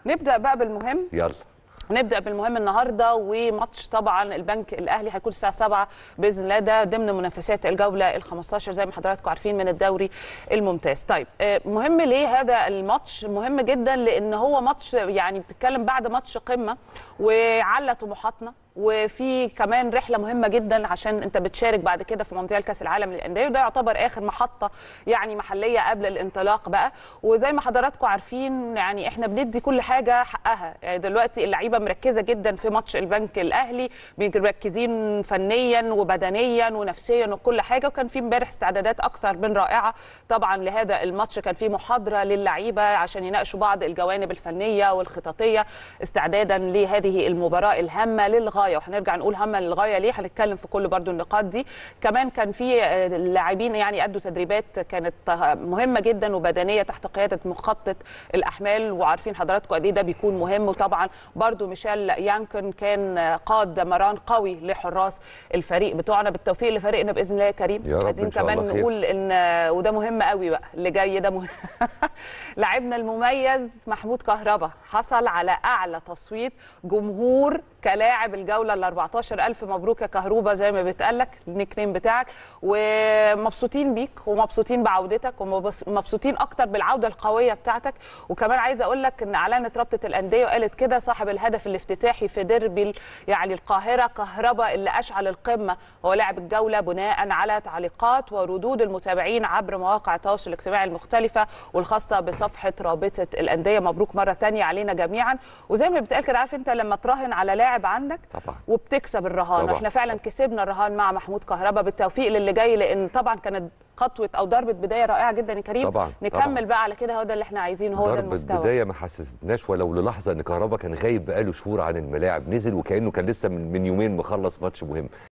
نبدا بقى بالمهم يلا نبدا بالمهم النهارده وماتش طبعا البنك الاهلي هيكون الساعه 7 باذن الله ده ضمن منافسات الجوله ال 15 زي ما حضراتكم عارفين من الدوري الممتاز طيب آه، مهم ليه هذا الماتش مهم جدا لان هو ماتش يعني بتتكلم بعد ماتش قمه وعلى طموحاتنا وفي كمان رحله مهمه جدا عشان انت بتشارك بعد كده في مونديال كاس العالم للانديه وده يعتبر اخر محطه يعني محليه قبل الانطلاق بقى وزي ما حضراتكم عارفين يعني احنا بندي كل حاجه حقها يعني دلوقتي اللعيبه مركزه جدا في ماتش البنك الاهلي مركزين فنيا وبدنيا ونفسيا وكل حاجه وكان في امبارح استعدادات اكثر من رائعه طبعا لهذا الماتش كان في محاضره للعيبه عشان يناقشوا بعض الجوانب الفنيه والخططيه استعدادا لهذه المباراه الهامه للغايه وهنرجع نقول هامه للغايه ليه هنتكلم في كل برضو النقاط دي كمان كان في آه، اللاعبين يعني ادوا تدريبات كانت آه، مهمه جدا وبدنيه تحت قياده مخطط الاحمال وعارفين حضراتكم قد ايه ده بيكون مهم وطبعا برضو ميشيل يانكن كان آه، قاد مران قوي لحراس الفريق بتوعنا بالتوفيق لفريقنا باذن الله يا كريم يا رب عايزين إن شاء كمان الله خير. نقول ان وده مهم قوي بقى اللي جاي ده مهم لاعبنا المميز محمود كهربا حصل على اعلى تصويت جمهور كلاعب الجوله ال 14 الف مبروك يا كهروبا زي ما بيتقال لك النيك نيم بتاعك ومبسوطين بيك ومبسوطين بعودتك ومبسوطين اكتر بالعوده القويه بتاعتك وكمان عايزه اقول لك ان اعلنت رابطه الانديه وقالت كده صاحب الهدف الافتتاحي في ديربي ال- يعني القاهره كهربا اللي اشعل القمه هو لاعب الجوله بناء على تعليقات وردود المتابعين عبر مواقع التواصل الاجتماعي المختلفه والخاصه بصفحه رابطه الانديه مبروك مره تانية علينا جميعا وزي ما بتقال كده عارف انت لما تراهن على لاعب عندك طبعا وبتكسب الرهان طبعاً. واحنا فعلا كسبنا الرهان مع محمود كهربا بالتوفيق للي جاي لان طبعا كانت خطوه او ضربه بدايه رائعه جدا يا كريم طبعاً، نكمل طبعاً. بقى على كده هو ده اللي احنا عايزينه هو ده ضربة المستوى بداية ما حسستناش ولو للحظة ان كهربا كان غايب بقاله شهور عن الملاعب نزل وكأنه كان لسه من من يومين مخلص ماتش مهم